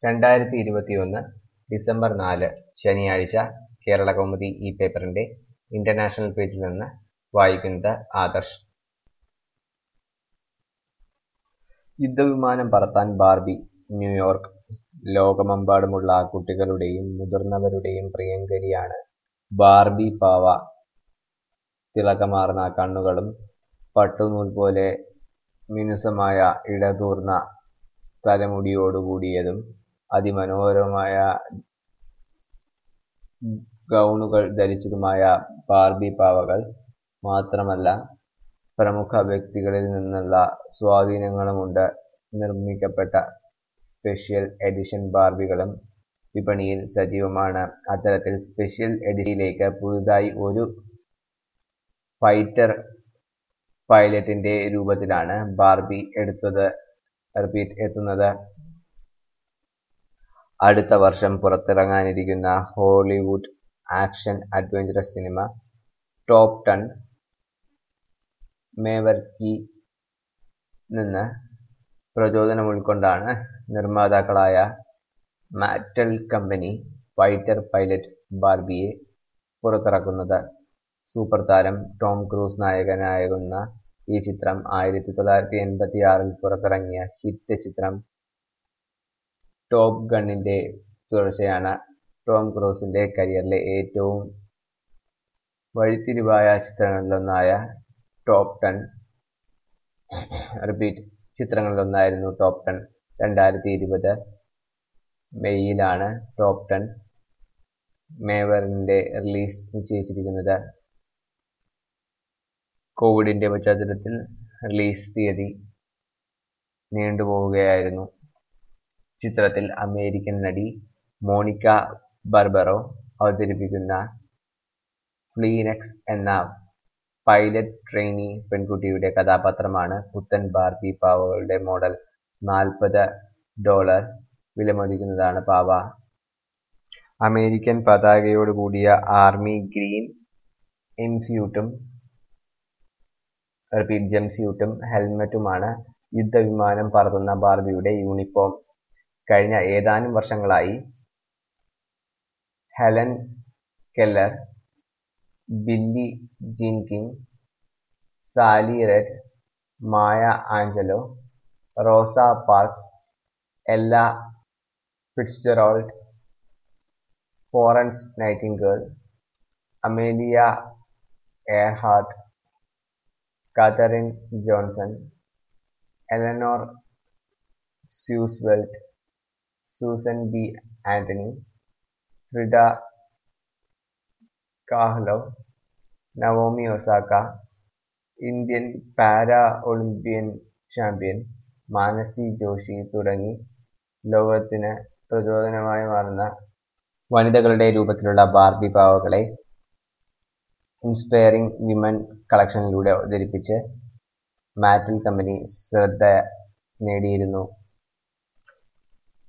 രണ്ടായിരത്തി ഇരുപത്തിയൊന്ന് ഡിസംബർ നാല് ശനിയാഴ്ച കേരളകൗമുദി ഈ പേപ്പറിന്റെ ഇന്റർനാഷണൽ പേജിൽ നിന്ന് വായിക്കുന്നത് ആദർശ് യുദ്ധവിമാനം പറത്താൻ ബാർബി ന്യൂയോർക്ക് ലോകമെമ്പാടുമുള്ള കുട്ടികളുടെയും മുതിർന്നവരുടെയും പ്രിയങ്കരിയാണ് ബാർബി പാവ തിളക്കമാർന്ന കണ്ണുകളും പട്ടുനൂൽ പോലെ മിനുസമായ ഇടതൂർന്ന തലമുടിയോടുകൂടിയതും അതിമനോഹരമായ ഗൗണുകൾ ധരിച്ചതുമായ ബാർബി പാവകൾ മാത്രമല്ല പ്രമുഖ വ്യക്തികളിൽ നിന്നുള്ള സ്വാധീനങ്ങളുമുണ്ട് നിർമ്മിക്കപ്പെട്ട സ്പെഷ്യൽ എഡിഷൻ ബാർബികളും വിപണിയിൽ സജീവമാണ് അത്തരത്തിൽ സ്പെഷ്യൽ എഡിഷനിലേക്ക് പുതുതായി ഒരു ഫൈറ്റർ പൈലറ്റിന്റെ രൂപത്തിലാണ് ബാർബി എടുത്തത് റിപ്പീറ്റ് എത്തുന്നത് അടുത്ത വർഷം പുറത്തിറങ്ങാനിരിക്കുന്ന ഹോളിവുഡ് ആക്ഷൻ അഡ്വഞ്ചറസ് സിനിമ ടോപ്പ് ടൺ മേവർക്കി നിന്ന് പ്രചോദനം ഉൾക്കൊണ്ടാണ് നിർമ്മാതാക്കളായ മാറ്റൽ കമ്പനി ഫൈറ്റർ പൈലറ്റ് ബാർബിയെ പുറത്തിറക്കുന്നത് സൂപ്പർ താരം ടോം ക്രൂസ് നായകനാകുന്ന ഈ ചിത്രം ആയിരത്തി തൊള്ളായിരത്തി എൺപത്തി ആറിൽ പുറത്തിറങ്ങിയ ഹിറ്റ് ചിത്രം ടോപ്പ് ഗണ്ണിന്റെ തുടർച്ചയാണ് ടോം ക്രൂസിന്റെ കരിയറിലെ ഏറ്റവും വഴിത്തിരിവായ ചിത്രങ്ങളിലൊന്നായ ടോപ്പ് ടെൻ റിപ്പീറ്റ് ചിത്രങ്ങളിലൊന്നായിരുന്നു ടോപ്പ് ടെൻ രണ്ടായിരത്തി ഇരുപത് മെയ്യിലാണ് ടോപ്പ് ടെൻ മേവറിന്റെ റിലീസ് നിശ്ചയിച്ചിരിക്കുന്നത് കോവിഡിന്റെ പശ്ചാത്തലത്തിൽ റിലീസ് തീയതി നീണ്ടുപോവുകയായിരുന്നു ചിത്രത്തിൽ അമേരിക്കൻ നടി മോണിക്ക ബർബറോ അവതരിപ്പിക്കുന്ന ഫ്ലീനെക്സ് എന്ന പൈലറ്റ് ട്രെയിനി പെൺകുട്ടിയുടെ കഥാപാത്രമാണ് പുത്തൻ ബാർബി പാവകളുടെ മോഡൽ നാൽപ്പത് ഡോളർ വിലമതിക്കുന്നതാണ് പാവ അമേരിക്കൻ പതാകയോട് കൂടിയ ആർമി ഗ്രീൻ എംസ്യൂട്ടും റിപ്പീറ്റ് ജംസ്യൂട്ടും ഹെൽമറ്റുമാണ് യുദ്ധവിമാനം പറത്തുന്ന ബാർബിയുടെ യൂണിഫോം കഴിഞ്ഞ ഏതാനും വർഷങ്ങളായി Helen Keller Billie Jean King Sally Ride Maya Angelou Rosa Parks Ella Fitzgerald Florence Nightingale Amelia Earhart Katherine Johnson Eleanor Roosevelt Susan B Anthony Frida Kahlo Naomi Osaka Indian para Olympian champion Manasi Joshi തുടങ്ങി ലോകത്തിന് പ്രചോദനമായി മാറുന്ന വനിതകളുടെ രൂപത്തിലുള്ള Barbie പാവകളെ inspiring women കളക്ഷനിലൂടെ അവതരിപ്പിച്ച് Mattel company ശ്രദ്ധ നേടിയിരുന്നു